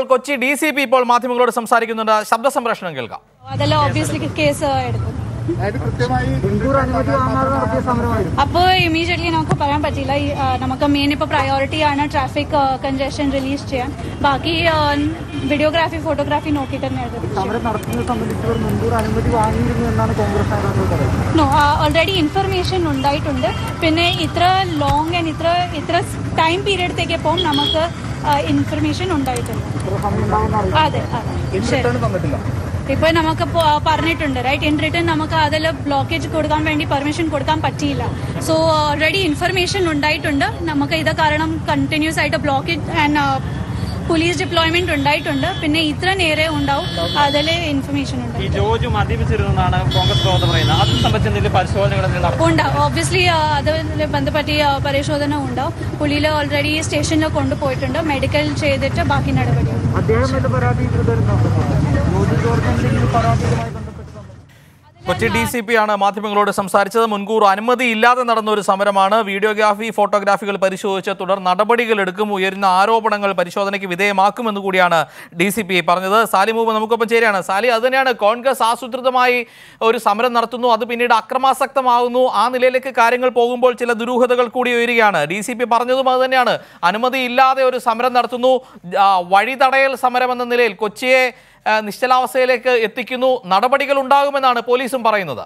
Kochi D C P ഇപ്പോൾ മാധ്യമങ്ങളോട് സംസാരിക്കുന്നുണ്ട് ശബ്ദ സംപ്രേഷണം കേൾക്കാം അതെല്ലാം ഒബ്വിയസ്ലി കേസ് എടുക്കും അതായത് കൃത്യമായി മുൻകൂർ അനുമതി വാങ്ങാതെ നടത്തിയ സമരമായിരുന്നു അപ്പോൾ ഇമീഡിയറ്റ്ലി നമുക്ക് പറയാൻ പറ്റില്ല ഈ, ആ, നമുക്ക് മെയിൻ ഇപ്പോൾ പ്രയോറിറ്റി ആണ് ട്രാഫിക് കൺജഷൻ റിലീസ് ചെയ്യാൻ ബാക്കി വീഡിയോഗ്രാഫി ഫോട്ടോഗ്രാഫി നോക്കിയിട്ട് തന്നെ എടുക്കും സമരം നടത്തുന്നത് സംബന്ധിച്ച് ഒരു മുൻകൂർ അനുമതി വാങ്ങിയിരുന്നു എന്നാണ് കോൺഗ്രസ് നേതാക്കൾ പറയുന്നത് നോ ഓൾറെഡി ഇൻഫർമേഷൻ ഉണ്ടായിട്ടുണ്ട് പിന്നെ ഇത്ര ലോങ് ആൻഡ് ഇത്ര ഇത്ര ടൈം പീരീഡത്തേക്ക് പോകും നമുക്ക് ഇൻഫർമേഷൻ ഉണ്ടായിട്ടുണ്ട് ഇത്ര സമയം ഉണ്ടാവുന്ന അറിയാം അതെ അതെ ശരി തന്നിട്ടില്ല ഇപ്പൊ നമുക്ക് പോ- പറഞ്ഞിട്ടുണ്ട് റൈറ്റ് ഇൻ റിട്ടേൺ നമുക്ക് അതിൽ ബ്ലോക്കേജ് കൊടുക്കാൻ വേണ്ടി പെർമിഷൻ കൊടുക്കാൻ പറ്റിയില്ല സോ ഓൾറെഡി ഇൻഫർമേഷൻ ഉണ്ടായിട്ടുണ്ട് നമുക്ക് ഇത് കാരണം കണ്ടിന്യൂസ് ആയിട്ട് ബ്ലോക്കേജ് ആൻഡ് പോലീസ് ഡിപ്ലോയ്മെന്റ് ഉണ്ടായിട്ടുണ്ട് പിന്നെ ഇത്ര നേരെ ഉണ്ടാവും അതിൽ ഇൻഫർമേഷൻ ഉണ്ട് ഈ ജോജു മദ്യപിച്ചിരുന്നെന്നാണ് കോൺഗ്രസ് പ്രവർത്തകർ പറയുന്നത് അത് സംബന്ധിച്ച് എന്തെങ്കിലും പരിശോധനകൾ എന്തെങ്കിലും നടത്തും ഉണ്ടാവും ഓബ്വിയസ്ലി അതിൽ ബന്ധപ്പെട്ട് ആ, പരിശോധന ഉണ്ടാവും പുള്ളിയിൽ ഓൾറെഡി സ്റ്റേഷനിൽ കൊണ്ടുപോയിട്ടുണ്ട് മെഡിക്കൽ ചെയ്തിട്ട് ബാക്കി നടപടി അദ്ദേഹം വല്ല പരാതി തുടരുന്നുണ്ടോ ജോജി ജോർജ് എന്തെങ്കിലും പരാതിയുമായി ബന്ധപ്പെട്ട് കൊച്ചി ഡി സി പി ആണ് മാധ്യമങ്ങളോട് സംസാരിച്ചത് മുൻകൂർ അനുമതി ഇല്ലാതെ നടന്ന ഒരു സമരമാണ് വീഡിയോഗ്രാഫി ഫോട്ടോഗ്രാഫികൾ പരിശോധിച്ച് തുടർ നടപടികൾ എടുക്കും ഉയരുന്ന ആരോപണങ്ങൾ പരിശോധനയ്ക്ക് വിധേയമാക്കുമെന്ന് കൂടിയാണ് ഡി സി പി പറഞ്ഞത് സാലി മൂവ് നമുക്കൊപ്പം ചേരുകയാണ് സാലി അത് തന്നെയാണ് കോൺഗ്രസ് ആസൂത്രിതമായി ഒരു സമരം നടത്തുന്നു അത് പിന്നീട് അക്രമാസക്തമാകുന്നു ആ നിലയിലേക്ക് കാര്യങ്ങൾ പോകുമ്പോൾ ചില ദുരൂഹതകൾ കൂടി ഉയരുകയാണ് ഡി സി പി പറഞ്ഞതും അത് തന്നെയാണ് അനുമതി ഇല്ലാതെ ഒരു സമരം നടത്തുന്നു ആ, വഴി തടയൽ സമരം എന്ന നിലയിൽ കൊച്ചിയെ ആ, നിശ്ചലാവസ്ഥയിലേക്ക് എത്തിക്കുന്നു നടപടികൾ ഉണ്ടാകുമെന്നാണ് പോലീസും പറയുന്നത്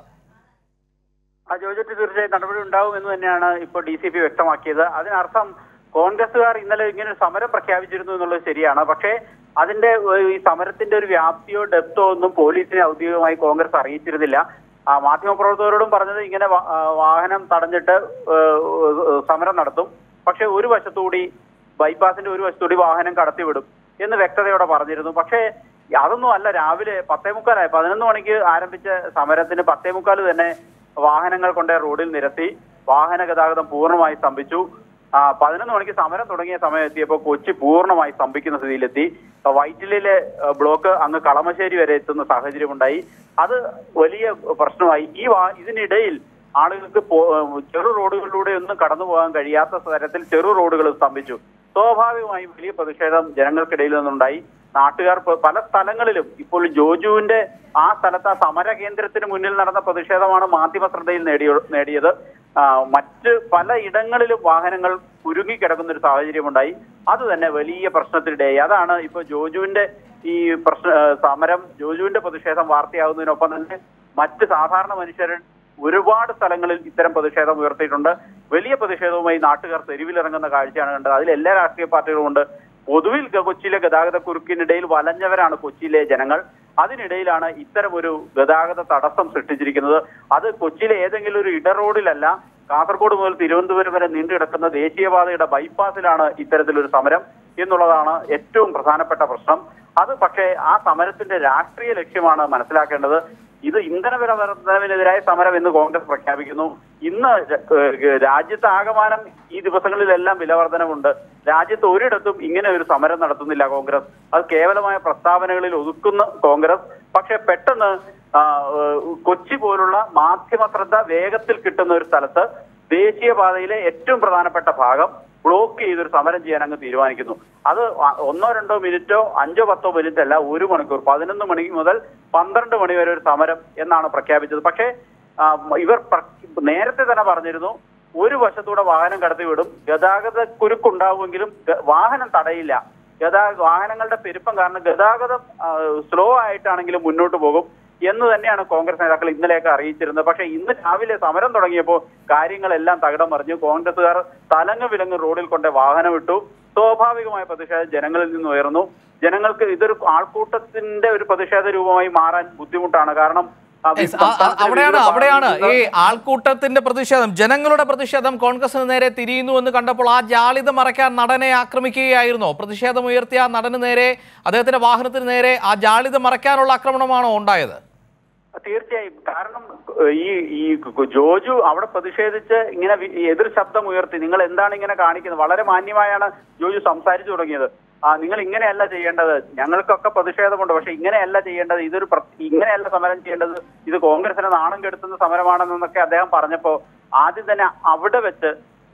ആ ജോജറ്റ് തീർച്ചയായും നടപടി ഉണ്ടാവും എന്ന് തന്നെയാണ് ഇപ്പോൾ ഡി സി പി വ്യക്തമാക്കിയത് അതിനർത്ഥം കോൺഗ്രസുകാർ ഇന്നലെ ഇങ്ങനെ ഒരു സമരം പ്രഖ്യാപിച്ചിരുന്നു എന്നുള്ളത് ശരിയാണ് പക്ഷേ അതിന്റെ ഏഹ്, ഈ സമരത്തിന്റെ ഒരു വ്യാപ്തിയോ ഡെപ്തോ ഒന്നും പോലീസിനെ ഔദ്യോഗികമായി കോൺഗ്രസ് അറിയിച്ചിരുന്നില്ല ആ മാധ്യമപ്രവർത്തകരോടും പറഞ്ഞത് ഇങ്ങനെ വാ- ആ, വാഹനം തടഞ്ഞിട്ട് ഏഹ്, ഏഹ്, സമരം നടത്തും പക്ഷേ ഒരു വശത്തുകൂടി ബൈപ്പാസിന്റെ ഒരു വശത്തുകൂടി വാഹനം കടത്തിവിടും എന്ന് വ്യക്തതയോടെ പറഞ്ഞിരുന്നു പക്ഷേ അതൊന്നും അല്ല രാവിലെ പത്തേമുക്കാലായി പതിനൊന്ന് മണിക്ക് ആരംഭിച്ച സമരത്തിന് പത്തേമുക്കാൽ തന്നെ വാഹനങ്ങൾ കൊണ്ട് റോഡിൽ നിരത്തി വാഹന ഗതാഗതം പൂർണ്ണമായി സ്തംഭിച്ചു ആ, പതിനൊന്ന് മണിക്ക് സമരം തുടങ്ങിയ സമയം എത്തിയപ്പോൾ കൊച്ചി പൂർണ്ണമായി സ്തംഭിക്കുന്ന സ്ഥിതിയിലെത്തി ആ, വൈറ്റിലിലെ ആ, ബ്ലോക്ക് അങ്ങ് കളമശ്ശേരി വരെ എത്തുന്ന സാഹചര്യമുണ്ടായി അത് വലിയ പ്രശ്നമായി ഈ വാ- ഇതിനിടയിൽ ആളുകൾക്ക് പോ- ചെറു റോഡുകളിലൂടെ ഒന്നും കടന്നു പോകാൻ കഴിയാത്ത തരത്തിൽ ചെറു റോഡുകൾ സ്തംഭിച്ചു സ്വാഭാവികമായും വലിയ പ്രതിഷേധം ജനങ്ങൾക്കിടയിൽ നിന്നുണ്ടായി നാട്ടുകാർ പ- പല സ്ഥലങ്ങളിലും ഇപ്പോൾ ജോജുവിന്റെ ആ സ്ഥലത്ത് ആ സമര കേന്ദ്രത്തിന് മുന്നിൽ നടന്ന പ്രതിഷേധമാണ് മാധ്യമ ശ്രദ്ധയിൽ നേടിയ നേടിയത് ആ, മറ്റ് പല ഇടങ്ങളിലും വാഹനങ്ങൾ കുരുങ്ങിക്കിടക്കുന്ന ഒരു സാഹചര്യമുണ്ടായി അത് തന്നെ വലിയ പ്രശ്നത്തിനിടയായി അതാണ് ഇപ്പൊ ജോജുവിന്റെ ഈ പ്രശ്ന ആ, സമരം ജോജുവിന്റെ പ്രതിഷേധം വാർത്തയാവുന്നതിനൊപ്പം തന്നെ മറ്റ് സാധാരണ മനുഷ്യർ ഒരുപാട് സ്ഥലങ്ങളിൽ ഇത്തരം പ്രതിഷേധം ഉയർത്തിയിട്ടുണ്ട് വലിയ പ്രതിഷേധവുമായി നാട്ടുകാർ തെരുവിലിറങ്ങുന്ന കാഴ്ചയാണ് കണ്ടത് അതിൽ എല്ലാ രാഷ്ട്രീയ പാർട്ടികളും ഉണ്ട് പൊതുവിൽ ഗ- കൊച്ചിയിലെ ഗതാഗത കുരുക്കിനിടയിൽ വലഞ്ഞവരാണ് കൊച്ചിയിലെ ജനങ്ങൾ അതിനിടയിലാണ് ഇത്തരം ഒരു ഗതാഗത തടസ്സം സൃഷ്ടിച്ചിരിക്കുന്നത് അത് കൊച്ചിയിലെ ഏതെങ്കിലും ഒരു ഇടറോഡിലല്ല കാസർഗോഡ് മുതൽ തിരുവനന്തപുരം വരെ നീണ്ടു കിടക്കുന്ന ദേശീയപാതയുടെ ബൈപ്പാസിലാണ് ഇത്തരത്തിലൊരു സമരം എന്നുള്ളതാണ് ഏറ്റവും പ്രധാനപ്പെട്ട പ്രശ്നം അത് പക്ഷേ ആ സമരത്തിന്റെ രാഷ്ട്രീയ ലക്ഷ്യമാണ് മനസ്സിലാക്കേണ്ടത് ഇത് ഇന്ധന വില വർധനവിനെതിരായ സമരം എന്ന് കോൺഗ്രസ് പ്രഖ്യാപിക്കുന്നു ഇന്ന് ര- ഏഹ് രാജ്യത്ത് ആകമാനം ഈ ദിവസങ്ങളിലെല്ലാം വില വർധനവുണ്ട് രാജ്യത്ത് ഒരിടത്തും ഇങ്ങനെ ഒരു സമരം നടത്തുന്നില്ല കോൺഗ്രസ് അത് കേവലമായ പ്രസ്താവനകളിൽ ഒതുക്കുന്ന കോൺഗ്രസ് പക്ഷെ പെട്ടെന്ന് ആ, ഏഹ് കൊച്ചി പോലുള്ള മാധ്യമ ശ്രദ്ധ വേഗത്തിൽ കിട്ടുന്ന ഒരു സ്ഥലത്ത് ദേശീയപാതയിലെ ഏറ്റവും പ്രധാനപ്പെട്ട ഭാഗം ബ്ലോക്ക് ചെയ്തൊരു സമരം ചെയ്യാൻ അങ്ങ് തീരുമാനിക്കുന്നു അത് അ- ഒന്നോ രണ്ടോ മിനിറ്റോ അഞ്ചോ പത്തോ മിനിറ്റ് അല്ല ഒരു മണിക്കൂർ പതിനൊന്ന് മണി മുതൽ പന്ത്രണ്ട് മണി വരെ ഒരു സമരം എന്നാണ് പ്രഖ്യാപിച്ചത് പക്ഷേ ആ, ഇവർ പ്ര- നേരത്തെ തന്നെ പറഞ്ഞിരുന്നു ഒരു വശത്തൂടെ വാഹനം കടത്തിവിടും ഗതാഗത കുരുക്കുണ്ടാവുമെങ്കിലും ഗ- വാഹനം തടയില്ല ഗതാഗത വാഹനങ്ങളുടെ പെരുപ്പം കാരണം ഗതാഗതം സ്ലോ ആയിട്ടാണെങ്കിലും മുന്നോട്ട് പോകും എന്ന് തന്നെയാണ് കോൺഗ്രസ് നേതാക്കൾ ഇന്നലെയൊക്കെ അറിയിച്ചിരുന്നത് പക്ഷേ ഇന്ന് രാവിലെ സമരം തുടങ്ങിയപ്പോൾ കാര്യങ്ങളെല്ലാം തകിടം മറിഞ്ഞു കോൺഗ്രസുകാർ തലങ്ങ് വിലങ്ങ് റോഡിൽ കൊണ്ട് വാഹനം ഇട്ടു സ്വാഭാവികമായ പ്രതിഷേധം ജനങ്ങളിൽ നിന്ന് ഉയർന്നു ജനങ്ങൾക്ക് ഇതൊരു ആൾക്കൂട്ടത്തിന്റെ ഒരു പ്രതിഷേധ രൂപമായി മാറാൻ ബുദ്ധിമുട്ടാണ് കാരണം ആ, Yes, ആ- ആ- സംസ്ഥാനത്തിന്റെ അവിടെയാണ് വിവിധ അവിടെയാണ് ഈ ഭാഗങ്ങളിൽ ആൾക്കൂട്ടത്തിന്റെ പ്രതിഷേധം ജനങ്ങളുടെ പ്രതിഷേധം കോൺഗ്രസിന് നേരെ തിരിയുന്നു എന്ന് കണ്ടപ്പോൾ ആ ജാളിത മറയ്ക്കാൻ നടനെ ആക്രമിക്കുകയായിരുന്നോ പ്രതിഷേധം ഉയർത്തിയ ആ നടന് നേരെ അദ്ദേഹത്തിന്റെ വാഹനത്തിന് നേരെ ആ ജാളിത മറയ്ക്കാനുള്ള ആക്രമണമാണോ ഉണ്ടായത് തീർച്ചയായും കാരണം ഏഹ്, ഈ ഈ കു- ജോജു അവിടെ പ്രതിഷേധിച്ച് ഇങ്ങനെ വി- എതിർ ശബ്ദം ഉയർത്തി നിങ്ങൾ എന്താണ് ഇങ്ങനെ കാണിക്കുന്നത് വളരെ മാന്യമായാണ് ജോജു സംസാരിച്ചു തുടങ്ങിയത് ആ നിങ്ങൾ ഇങ്ങനെയല്ല ചെയ്യേണ്ടത് ഞങ്ങൾക്കൊക്കെ പ്രതിഷേധമുണ്ട് പക്ഷെ ഇങ്ങനെയല്ല ചെയ്യേണ്ടത് ഇതൊരു പ്ര- ഇങ്ങനെയല്ല സമരം ചെയ്യേണ്ടത് ഇത് കോൺഗ്രസിനെ നാണം കെടുത്തുന്ന സമരമാണെന്നൊക്കെ അദ്ദേഹം പറഞ്ഞപ്പോ ആദ്യം തന്നെ അവിടെ വെച്ച്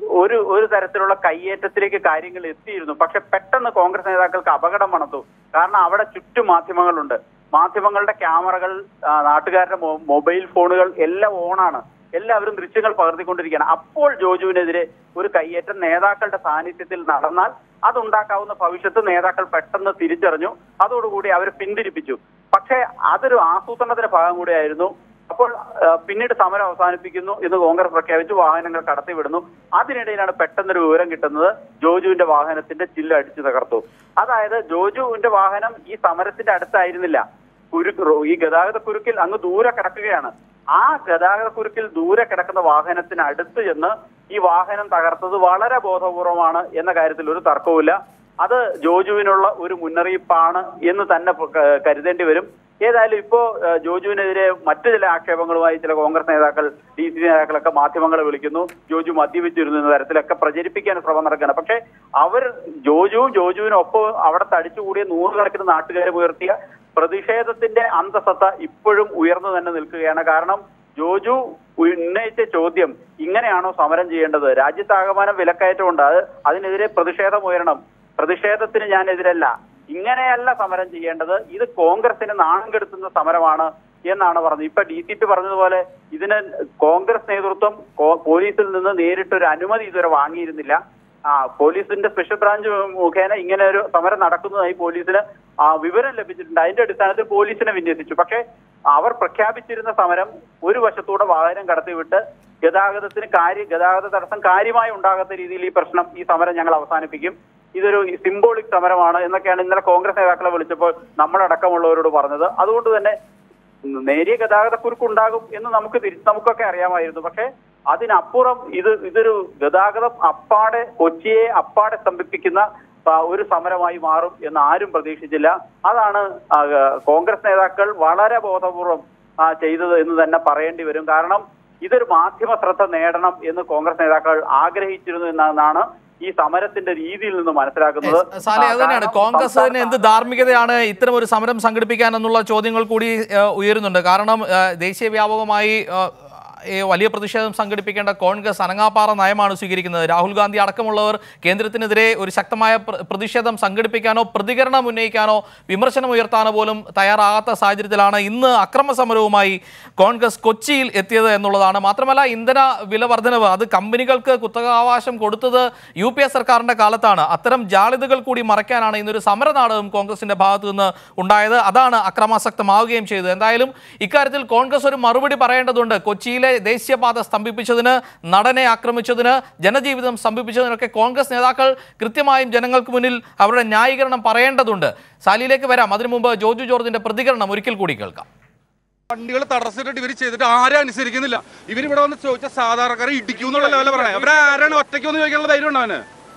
ഒരു ഒരു തരത്തിലുള്ള കയ്യേറ്റത്തിലേക്ക് കാര്യങ്ങൾ എത്തിയിരുന്നു പക്ഷെ പെട്ടെന്ന് കോൺഗ്രസ് നേതാക്കൾക്ക് അപകടം മണത്തു കാരണം അവിടെ ചുറ്റും മാധ്യമങ്ങളുണ്ട് മാധ്യമങ്ങളുടെ ക്യാമറകൾ ആ, നാട്ടുകാരുടെ മൊ- മൊബൈൽ ഫോണുകൾ എല്ലാം ഓണാണ് എല്ലാവരും ദൃശ്യങ്ങൾ പകർത്തിക്കൊണ്ടിരിക്കുകയാണ് അപ്പോൾ ജോജുവിനെതിരെ ഒരു കയ്യേറ്റം നേതാക്കളുടെ സാന്നിധ്യത്തിൽ നടന്നാൽ അതുണ്ടാക്കാവുന്ന ഭവിഷ്യത്ത് നേതാക്കൾ പെട്ടെന്ന് തിരിച്ചറിഞ്ഞു അതോടുകൂടി അവർ പിന്തിരിപ്പിച്ചു പക്ഷേ അതൊരു ആസൂത്രണത്തിന്റെ ഭാഗം കൂടിയായിരുന്നു അപ്പോൾ ആ, പിന്നീട് സമരം അവസാനിപ്പിക്കുന്നു എന്ന് കോൺഗ്രസ് പ്രഖ്യാപിച്ചു വാഹനങ്ങൾ കടത്തിവിടുന്നു അതിനിടയിലാണ് പെട്ടെന്നൊരു വിവരം കിട്ടുന്നത് ജോജുവിന്റെ വാഹനത്തിന്റെ ചില്ല് അടിച്ചു തകർത്തു അതായത് ജോജുവിന്റെ വാഹനം ഈ സമരത്തിന്റെ അടുത്തായിരുന്നില്ല കുരുക്ക് റോ- ഈ ഗതാഗത കുരുക്കിൽ അങ്ങ് ദൂരെ കിടക്കുകയാണ് ആ ഗതാഗത കുരുക്കിൽ ദൂരെ കിടക്കുന്ന വാഹനത്തിന് അടുത്ത് ചെന്ന് ഈ വാഹനം തകർത്തത് വളരെ ബോധപൂർവമാണ് എന്ന കാര്യത്തിൽ ഒരു തർക്കവുമില്ല അത് ജോജുവിനുള്ള ഒരു മുന്നറിയിപ്പാണ് എന്ന് തന്നെ പ- ക- കരുതേണ്ടി വരും ഏതായാലും ഇപ്പോ ഏഹ്, ജോജുവിനെതിരെ മറ്റു ചില ആക്ഷേപങ്ങളുമായി ചില കോൺഗ്രസ് നേതാക്കൾ ഡി സി നേതാക്കളൊക്കെ മാധ്യമങ്ങളെ വിളിക്കുന്നു ജോജു മദ്യപിച്ചിരുന്നു എന്ന തരത്തിലൊക്കെ പ്രചരിപ്പിക്കാൻ ശ്രമം നടക്കുകയാണ് പക്ഷേ അവർ ജോജുവും ജോജുവിനും ഒപ്പം അവിടെ തടിച്ചുകൂടിയ നൂറുകണക്കിന് നാട്ടുകാരും ഉയർത്തിയ പ്രതിഷേധത്തിന്റെ അന്തസത്ത ഇപ്പോഴും ഉയർന്നു തന്നെ നിൽക്കുകയാണ് കാരണം ജോജു ഉന്നയിച്ച ചോദ്യം ഇങ്ങനെയാണോ സമരം ചെയ്യേണ്ടത് രാജ്യത്താകമാനം വിലക്കയറ്റമുണ്ട് അത് അതിനെതിരെ പ്രതിഷേധം ഉയരണം പ്രതിഷേധത്തിന് ഞാൻ എതിരല്ല ഇങ്ങനെയല്ല സമരം ചെയ്യേണ്ടത് ഇത് കോൺഗ്രസിന് നാണം കെടുത്തുന്ന സമരമാണ് എന്നാണ് പറഞ്ഞത് ഇപ്പൊ ഡി സി പി പറഞ്ഞതുപോലെ ഇതിന് കോൺഗ്രസ് നേതൃത്വം കോ- പോലീസിൽ നിന്ന് നേരിട്ടൊരു അനുമതി ഇതുവരെ വാങ്ങിയിരുന്നില്ല ആ പോലീസിന്റെ സ്പെഷ്യൽ ബ്രാഞ്ച് മുഖേന ഇങ്ങനെ ഒരു സമരം നടക്കുന്നതായി പോലീസിന് ആ വിവരം ലഭിച്ചിട്ടുണ്ട് അതിന്റെ അടിസ്ഥാനത്തിൽ പോലീസിനെ വിന്യസിച്ചു പക്ഷേ അവർ പ്രഖ്യാപിച്ചിരുന്ന സമരം ഒരു വശത്തൂടെ വാഹനം കടത്തിവിട്ട് ഗതാഗതത്തിന് കാര്യ ഗതാഗത തടസ്സം കാര്യമായി ഉണ്ടാകാത്ത രീതിയിൽ ഈ പ്രശ്നം ഈ സമരം ഞങ്ങൾ അവസാനിപ്പിക്കും ഇതൊരു സിംബോളിക് സമരമാണ് എന്നൊക്കെയാണ് ഇന്നലെ കോൺഗ്രസ് നേതാക്കളെ വിളിച്ചപ്പോൾ നമ്മളടക്കമുള്ളവരോട് പറഞ്ഞത് അതുകൊണ്ട് തന്നെ നേരിയ ഗതാഗത കുരുക്കുണ്ടാകും എന്ന് നമുക്ക് തിരി നമുക്കൊക്കെ അറിയാമായിരുന്നു പക്ഷേ അതിനപ്പുറം ഇത് ഇതൊരു ഗതാഗതം അപ്പാടെ കൊച്ചിയെ അപ്പാടെ സ്തംഭിപ്പിക്കുന്ന ആ, ഒരു സമരമായി മാറും എന്ന് ആരും പ്രതീക്ഷിച്ചില്ല അതാണ് ആ, കോൺഗ്രസ് നേതാക്കൾ വളരെ ബോധപൂർവം ആ, ചെയ്തത് എന്ന് തന്നെ പറയേണ്ടി വരും കാരണം ഇതൊരു മാധ്യമ ശ്രദ്ധ നേടണം എന്ന് കോൺഗ്രസ് നേതാക്കൾ ആഗ്രഹിച്ചിരുന്നു എന്നാണ് ഈ സമരത്തിന്റെ രീതിയിൽ നിന്ന് മനസ്സിലാക്കുന്നത് സാലെ അത് തന്നെയാണ് കാരണം കോൺഗ്രസിന് എന്ത് ധാർമ്മികതയാണ് ഇത്തരം ഒരു സമരം സംഘടിപ്പിക്കാൻ എന്നുള്ള ചോദ്യങ്ങൾ കൂടി ഏഹ്, ഉയരുന്നുണ്ട് കാരണം ഏഹ്, ദേശീയ വ്യാപകമായി ഏഹ്, ഈ വലിയ പ്രതിഷേധം സംഘടിപ്പിക്കേണ്ട കോൺഗ്രസ് അനങ്ങാപ്പാറ നയമാണ് സ്വീകരിക്കുന്നത് രാഹുൽ ഗാന്ധി അടക്കമുള്ളവർ കേന്ദ്രത്തിനെതിരെ ഒരു ശക്തമായ പ്ര- പ്രതിഷേധം സംഘടിപ്പിക്കാനോ പ്രതികരണം ഉന്നയിക്കാനോ വിമർശനം ഉയർത്താനോ പോലും തയ്യാറാകാത്ത സാഹചര്യത്തിലാണ് ഇന്ന് അക്രമ സമരവുമായി കോൺഗ്രസ് കൊച്ചിയിൽ എത്തിയത് എന്നുള്ളതാണ് മാത്രമല്ല ഇന്ധന വില വർധനവ് അത് കമ്പനികൾക്ക് കുത്തകാവകാശം കൊടുത്തത് യു പി എ സർക്കാരിന്റെ കാലത്താണ് അത്തരം ജാളിതകൾ കൂടി മറയ്ക്കാനാണ് ഇന്നൊരു സമരനാടകം കോൺഗ്രസിന്റെ ഭാഗത്തു നിന്ന് ഉണ്ടായത് അതാണ് അക്രമാസക്തമാവുകയും ചെയ്തത് എന്തായാലും ഇക്കാര്യത്തിൽ കോൺഗ്രസ് ഒരു മറുപടി പറയേണ്ടതുണ്ട് കൊച്ചിയിലെ ദേശീയപാത സ്തംഭിപ്പിച്ചതിന് നടനെ ആക്രമിച്ചതിന് ജനജീവിതം സ്തംഭിപ്പിച്ചതിനൊക്കെ കോൺഗ്രസ് നേതാക്കൾ കൃത്യമായും ജനങ്ങൾക്ക് മുന്നിൽ അവരുടെ ന്യായീകരണം പറയേണ്ടതുണ്ട് സാലിയിലേക്ക് വരാം അതിനു മുമ്പ് ജോജു ജോർജിന്റെ പ്രതികരണം ഒരിക്കൽ കൂടി കേൾക്കാം വണ്ടികൾ തടസ്സമിട്ട് ഇവർ ചെയ്തിട്ട് ആരും അനുസരിക്കുന്നില്ല ഇവരിവിടെ വന്ന് ചോദിച്ച സാധാരണക്കാരെ ഇടിക്കും എന്നുള്ള ലെവലിൽ പറയാം അവരാരാണ് ഒറ്റയ്ക്ക് വന്ന് ചോദിക്കാനുള്ള ധൈര്യം ഉണ്ടവന്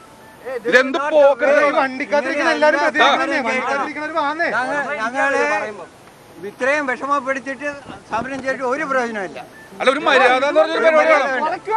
ഇതെന്ത് പോക്കറ്റ് വണ്ടിക്കകത്തിരിക്കുന്ന എല്ലാരും പ്രതികരിക്കണേ വണ്ടിക്കകത്തിരിക്കുന്നവർ വാന്നേ ഞങ്ങള് ഇത്രയും വിഷമപ്പെടുത്തിയിട്ട് സമരം ചെയ്തിട്ട് ഒരു പ്രയോജനമില്ല അല്ല ഒരു മര്യാദ എന്ന് പറഞ്ഞൊരു പരിപാടിയാണ്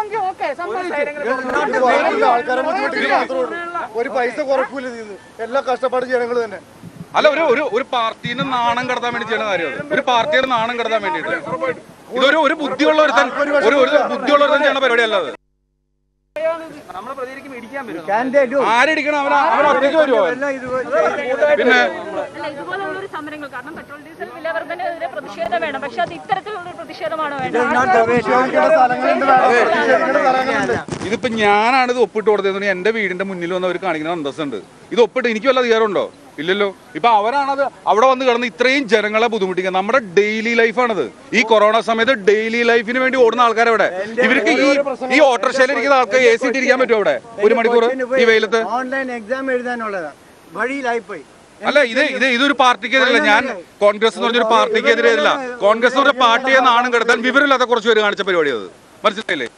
ആൾക്കാരെ ബുദ്ധിമുട്ടിക്കുക മാത്രമേ ഉള്ളൂ ഒരു പൈസ കുറക്കൂല ഇത് എല്ലാ കഷ്ടപ്പാട് ജനങ്ങൾ തന്നെ അല്ല ഒരു ഒരു ഒരു പാർട്ടീനെ നാണം കടത്താൻ വേണ്ടി ചെയ്യുന്ന കാര്യം അത്. ഒരു പാർട്ടിയുടെ നാണം കടത്താൻ വേണ്ടിയിട്ട് ഇതൊരു ഒരു ബുദ്ധിയുള്ള ഒരുത്തൻ ഒരു ഒരു ബുദ്ധിയുള്ള ഒരുത്തൻ ചെയ്യുന്ന പരിപാടിയല്ല അത് നമ്മളെ പ്രതികരിക്കുമ്പോൾ ഇടിക്കാൻ വരും കാൻഡിഡേറ്റും ആരടിക്കണം അവൻ അവൻ ഒറ്റയ്ക്ക് വരുമോ അവൻ? എല്ലാം ഇത് ചെയ്ത് പിന്നെ അല്ല ഇതുപോലുള്ള ഒരു സമരങ്ങൾ കാരണം പെട്രോൾ ഡീസൽ വില വർധനയെതിരെ പ്രതിഷേധം വേണം പക്ഷെ അത് ഇത്തരത്തിലുള്ള ഒരു പ്രതിഷേധമാണോ വേണ്ടത് പ്രതിഷേധിക്കേണ്ട സ്ഥലങ്ങളുണ്ട് പ്രതിഷേധിക്കേണ്ട സ്ഥലങ്ങളുണ്ട് ഇതിപ്പോ ഞാനാണ് ഇത് ഒപ്പിട്ട് കൊടുത്തത് എന്റെ വീടിന്റെ മുന്നിൽ വന്ന് അവർ കാണിക്കുന്ന അന്തസ്സുണ്ട് ഇത് ഒപ്പിട്ട് എനിക്ക് വല്ല അധികാരമുണ്ടോ ഇല്ലല്ലോ ഇപ്പൊ അവരാണത് അവിടെ വന്ന് കിടന്ന് ഇത്രയും ജനങ്ങളെ ബുദ്ധിമുട്ടിക്കുക നമ്മുടെ ഡെയിലി ലൈഫാണത് ഈ കൊറോണ സമയത്ത് ഡെയിലി ലൈഫിന് വേണ്ടി ഓടുന്ന ആൾക്കാരവിടെ ഇവർക്ക് ഈ ഈ ഓട്ടോറിക്ഷയിൽ ഇരിക്കുന്ന ആൾക്ക് എ സി ഇരിക്കാൻ പറ്റുമോ അവിടെ ഒരു മണിക്കൂർ ഈ വെയിലത്ത് ഓൺലൈൻ എക്സാം എഴുതാനുള്ളതാ വഴിയിലായിപ്പോയി അല്ല ഇത് ഇത് ഇതൊരു പാർട്ടിക്കെതിരല്ല ഞാൻ കോൺഗ്രസ് എന്ന് പറഞ്ഞൊരു പാർട്ടിക്കെതിരെയല്ല കോൺഗ്രസ് എന്ന് പറഞ്ഞ പാർട്ടിയെ നാണം കെടുത്താൻ വിവരമില്ലാത്ത കുറച്ച് പേര് കാണിച്ച പരിപാടി അത് മനസ്സിലായില്ലേ